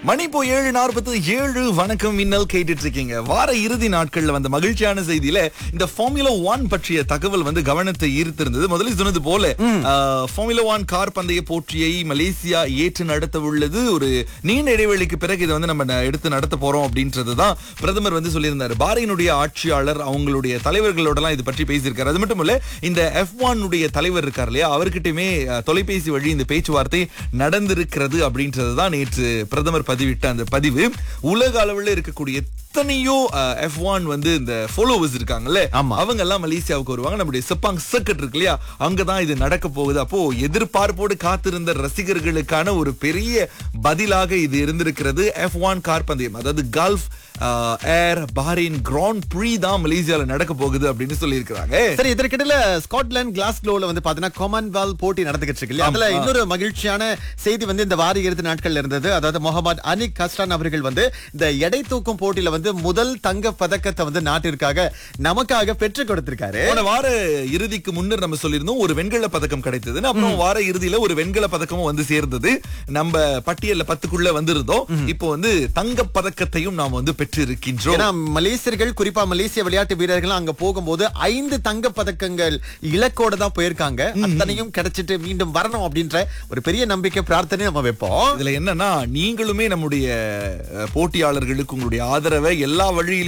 மணி இப்போ ஏழு நாற்பத்தி ஏழு வணக்கம் மின்னல் கேட்டுட்டு இருக்கீங்க வார இறுதி நாட்கள்ல வந்த மகிழ்ச்சியான செய்தியில இந்த ஃபார்முலா ஒன் பற்றிய தகவல் வந்து கவனத்தை ஈர்த்திருந்தது முதலில் சொன்னது போல ஃபார்முலா ஒன் கார் பந்தய போட்டியை மலேசியா ஏற்று நடத்த உள்ளது ஒரு நீண்ட இடைவெளிக்கு பிறகு இதை வந்து நம்ம ந- எடுத்து நடத்த போறோம் அப்படின்றதுதான் பிரதமர் வந்து சொல்லியிருந்தாரு பாரினுடைய ஆட்சியாளர் அவங்களுடைய தலைவர்களோடலாம் இது பற்றி பேசியிருக்காரு அது மட்டும் இல்ல இந்த எஃப் உடைய தலைவர் இருக்கார் இல்லையா அவர்கிட்டயுமே அஹ், தொலைபேசி வழி இந்த பேச்சுவார்த்தை நடந்திருக்கிறது அப்படின்றது தான் நேற்று பிரதமர் பதிவிட்ட அந்த பதிவு உலக அளவில் இருக்கக்கூடிய எத்தனையோ எஃப் ஒன் வந்து இந்த ஃபாலோவர்ஸ் இருக்காங்கல்ல ஆமா. அவங்க எல்லாம் மலேசியாவுக்கு வருவாங்க நம்முடைய செப்பாங் சர்க்கட் இருக்கு இல்லையா அங்கதான் இது நடக்க போகுது அப்போ எதிர்பார்ப்போடு காத்திருந்த ரசிகர்களுக்கான ஒரு பெரிய பதிலாக இது இருந்திருக்கிறது எஃப் ஒன் கார் பந்தயம் அதாவது Gulf Air Bahrain Grand Prix தான் மலேசியால நடக்க போகுது அப்படின்னு சொல்லியிருக்கிறாங்க சரி இதற்கிடையில ஸ்காட்லாந்து கிளாஸ்கோல வந்து பாத்தீங்கன்னா காமன்வெல்த் போட்டி நடந்துகிட்டு இருக்கு இல்லையா அதுல இன்னொரு மகிழ்ச்சியான செய்தி வந்து இந்த வார இறுதி நாட்கள்ல இருந்தது அதாவது முகமது அனிக் கஸ்டான் அவர்கள் வந்து இந்த எடை தூக்கும் போட்டியில வந்து முதல் தங்க பதக்கத்தை வந்து நாட்டிற்காக நமக்காக பெற்றுக் கொடுத்திருக்காரு போன வார இறுதிக்கு முன்னர் நம்ம சொல்லியிருந்தோம் ஒரு வெண்கல பதக்கம் கிடைத்ததுன்னு அப்புறம் வார இறுதியில ஒரு வெண்கல பதக்கமும் வந்து சேர்ந்தது நம்ம பட்டியல்ல பத்துக்குள்ள வந்திருந்தோம் இப்போ வந்து தங்க பதக்கத்தையும் நாம் வந்து பெற்று இருக்கின்றோம் ஏன்னா மலேசியர்கள் குறிப்பா மலேசிய விளையாட்டு வீரர்கள் அங்க போகும்போது ஐந்து தங்க பதக்கங்கள் இலக்கோட தான் போயிருக்காங்க அத்தனையும் கிடைச்சிட்டு மீண்டும் வரணும் அப்படின்ற ஒரு பெரிய நம்பிக்கை பிரார்த்தனை நம்ம வைப்போம் இதுல என்னன்னா நீங்களுமே நம்முடைய அஹ், போட்டியாளர்களுக்கு உங்களுடைய ஆதரவை எல்லா வழியிலும்